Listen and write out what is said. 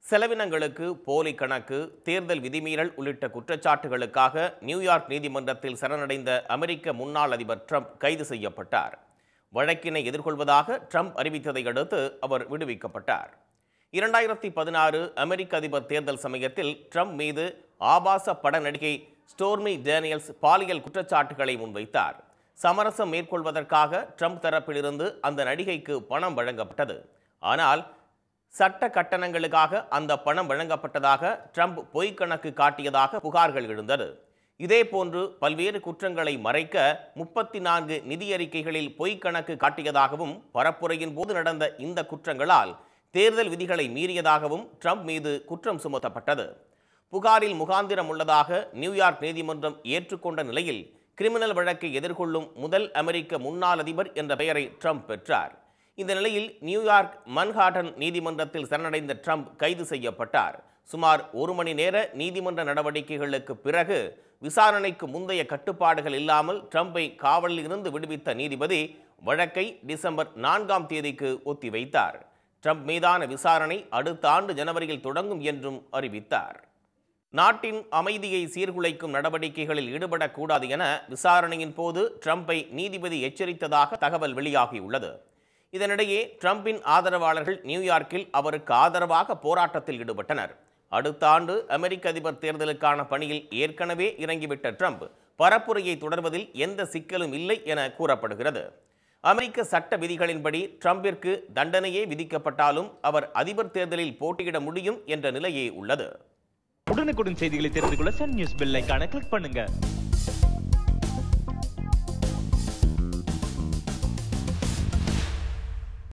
செலவினங்களுக்கு போலி கணக்கு தேர்தல் விதிமீறல் உள்ளிட்ட குற்றச்சாட்டுகளுக்காக நியூயார்க் நீதிமன்றத்தில் சரணடைந்த அமெரிக்க முன்னாள் அதிபர் ட்ரம்ப் கைது செய்யப்பட்டார் வழக்கினை எதிர்கொள்வதாக ட்ரம்ப் அறிவித்ததை அடுத்து அவர் விடுவிக்கப்பட்டார் இரண்டாயிரத்தி பதினாறு அமெரிக்க அதிபர் தேர்தல் சமயத்தில் ட்ரம்ப் மீது ஆபாச பட நடிகை ஸ்டோர்மி டேனியல்ஸ் பாலியல் குற்றச்சாட்டுகளை முன்வைத்தார் சமரசம் மேற்கொள்வதற்காக ட்ரம்ப் தரப்பிலிருந்து அந்த நடிகைக்கு பணம் வழங்கப்பட்டது ஆனால் சட்ட கட்டணங்களுக்காக அந்த பணம் வழங்கப்பட்டதாக ட்ரம்ப் பொய்க் கணக்கு காட்டியதாக புகார்கள் எழுந்தது இதேபோன்று பல்வேறு குற்றங்களை மறைக்க முப்பத்தி நான்கு நிதியறிக்கைகளில் பொய்க் கணக்கு காட்டியதாகவும் பரப்புரையின் போது நடந்த இந்த குற்றங்களால் தேர்தல் விதிகளை மீறியதாகவும் ட்ரம்ப் மீது குற்றம் சுமத்தப்பட்டது புகாரில் முகாந்திரம் உள்ளதாக நியூயார்க் நீதிமன்றம் ஏற்றுக்கொண்ட நிலையில் கிரிமினல் வழக்கை எதிர்கொள்ளும் முதல் அமெரிக்க முன்னாள் அதிபர் என்ற பெயரை ட்ரம்ப் பெற்றார் இந்த நிலையில் நியூயார்க் மன்ஹாட்டன் நீதிமன்றத்தில் சரணடைந்த ட்ரம்ப் கைது செய்யப்பட்டார் சுமார் ஒரு மணி நேர நீதிமன்ற நடவடிக்கைகளுக்கு பிறகு விசாரணைக்கு முந்தைய கட்டுப்பாடுகள் இல்லாமல் ட்ரம்பை காவலில் இருந்து விடுவித்த நீதிபதி வழக்கை டிசம்பர் நான்காம் தேதிக்கு ஒத்திவைத்தார் ட்ரம்ப் மீதான விசாரணை அடுத்த ஆண்டு ஜனவரியில் தொடங்கும் என்றும் அறிவித்தார் நாட்டின் அமைதியை சீர்குலைக்கும் நடவடிக்கைகளில் ஈடுபடக்கூடாது என விசாரணையின் போது ட்ரம்பை நீதிபதி எச்சரித்ததாக தகவல் வெளியாகியுள்ளது இதனிடையே ட்ரம்பின் ஆதரவாளர்கள் நியூயார்க்கில் அவருக்கு ஆதரவாக போராட்டத்தில் ஈடுபட்டனர் அடுத்த ஆண்டு அமெரிக்க அதிபர் தேர்தலுக்கான பணியில் ஏற்கனவே இறங்கிவிட்ட ட்ரம்ப் பரப்புரையை தொடர்வதில் எந்த சிக்கலும் இல்லை என கூறப்படுகிறது அமெரிக்க சட்ட விதிகளின்படி ட்ரம்பிற்கு தண்டனையே விதிக்கப்பட்டாலும் அவர் அதிபர் தேர்தலில் போட்டியிட முடியும் என்ற நிலையே உள்ளது உடனுக்குடன் செய்திகளை தெரிந்து கொள்ள சன் நியூஸ் பெல் ஐகானை கிளிக் பண்ணுங்க